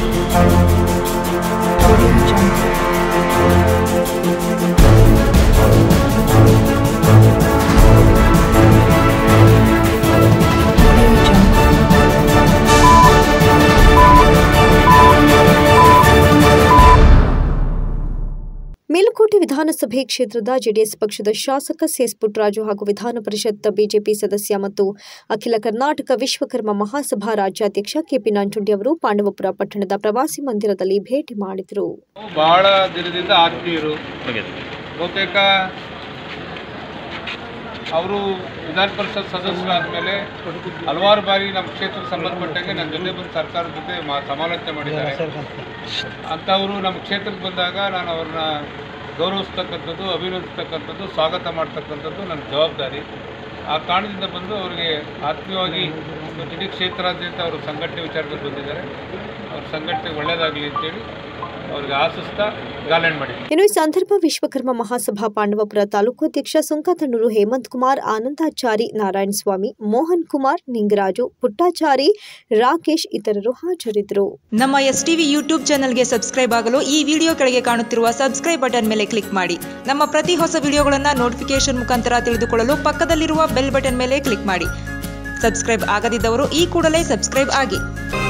Audio Jungle. Audio Jungle. Melukote ವಿಧಾನಸಭೆ ಕ್ಷೇತ್ರದ JDS ಪಕ್ಷದ ಶಾಸಕ ಸಿಎಸ್ ಪುಟ್ಟರಾಜು ಹಾಗೂ ವಿಧಾನ ಪರಿಷತ್ ಬಿಜೆಪಿ ಸದಸ್ಯ ಮತ್ತು ಅಖಿಲ ಕರ್ನಾಟಕ ವಿಶ್ವಕರ್ಮ ಮಹಾಸಭಾ ರಾಜ್ಯಾಧ್ಯಕ್ಷ ಕೆಪಿ ನಂಜುಂಡಿ ಅವರು ಪಾಂಡವಪುರ ಪಟ್ಟಣದ ಪ್ರವಾಸಿ ಮಂದಿರದಲ್ಲಿ ಭೇಟಿ ಮಾಡಿದರು ನಾವು ಬಹಳ ದಿನದಿಂದ ಆತ್ಮೀಯರು ಬಹುತೇಕ ಅವರು ವಿಧಾನ ಪರಿಷತ್ ಸದಸ್ಯರಾದ ಮೇಲೆ ಹಲವಾರು ಬಾರಿ ನಮ್ಮ ಕ್ಷೇತ್ರಕ್ಕೆ ಸಂಬಂಧಪಟ್ಟಂಗೆ ನನ್ನ ಜೊತೆ ಬಂದು ಸರ್ಕಾರದ ಜೊತೆ ಮಾ ಸಮಾಲೋಚನೆ ಮಾಡಿದ್ದಾರೆ ಅಂಥವರು ನಮ್ಮ ಕ್ಷೇತ್ರಕ್ಕೆ ಬಂದಾಗ ನಾನು ಅವ್ರನ್ನ ಗೌರವಿಸ್ತಕ್ಕಂಥದ್ದು ಅಭಿನಂದಿಸ್ತಕ್ಕಂಥದ್ದು ಸ್ವಾಗತ ಮಾಡ್ತಕ್ಕಂಥದ್ದು ನನ್ನ ಜವಾಬ್ದಾರಿ ಆ ಕಾರಣದಿಂದ ಬಂದು ಅವರಿಗೆ ಆತ್ಮೀಯವಾಗಿ ಇಡೀ ಕ್ಷೇತ್ರಾದ್ಯಂತ ಅವರು ಸಂಘಟನೆ ವಿಚಾರದಲ್ಲಿ ಬಂದಿದ್ದಾರೆ ಅವ್ರ ಸಂಘಟನೆ ಒಳ್ಳೆಯದಾಗಲಿ ಅಂತೇಳಿ ಅವ್ರಿಗೆ ಆಶಿಸ್ತಾ ಗಾಲೆಂಡ್ ಮಾಡಿದ್ದೀನಿ ಇನ್ನು ಈ ಸಂದರ್ಭ ವಿಶ್ವಕರ್ಮ ಮಹಾಸಭಾ ಪಾಂಡವಪುರ ತಾಲೂಕು ಅಧ್ಯಕ್ಷ ಸುಂಕತಣ್ಣೂರು ಹೇಮಂತ್ ಕುಮಾರ್ ಆನಂದಾಚಾರಿ ನಾರಾಯಣ ಸ್ವಾಮಿ ಮೋಹನ್ ಕುಮಾರ್ ನಿಂಗರಾಜು ಪುಟ್ಟಾಚಾರಿ ರಾಕೇಶ್ ಇತರರು ಹಾಜರಿದ್ದರು ನಮ್ಮ ಎಸ್ ಟಿವಿ ಯೂಟ್ಯೂಬ್ ಚಾನಲ್ಗೆ ಸಬ್ಸ್ಕ್ರೈಬ್ ಆಗಲು ಈ ವಿಡಿಯೋ ಕೆಳಗೆ ಕಾಣುತ್ತಿರುವ ಸಬ್ಸ್ಕ್ರೈಬ್ ಬಟನ್ ಮೇಲೆ ಕ್ಲಿಕ್ ಮಾಡಿ ನಮ್ಮ ಪ್ರತಿ ಹೊಸ ವಿಡಿಯೋಗಳನ್ನು ನೋಟಿಫಿಕೇಶನ್ ಮುಖಾಂತರ ತಿಳಿದುಕೊಳ್ಳಲು ಪಕ್ಕದಲ್ಲಿರುವ ಬೆಲ್ ಬಟನ್ ಮೇಲೆ ಕ್ಲಿಕ್ ಮಾಡಿ ಸಬ್ಸ್ಕ್ರೈಬ್ ಆಗದಿದ್ದವರು ಈ ಕೂಡಲೇ ಸಬ್ಸ್ಕ್ರೈಬ್ ಆಗಿ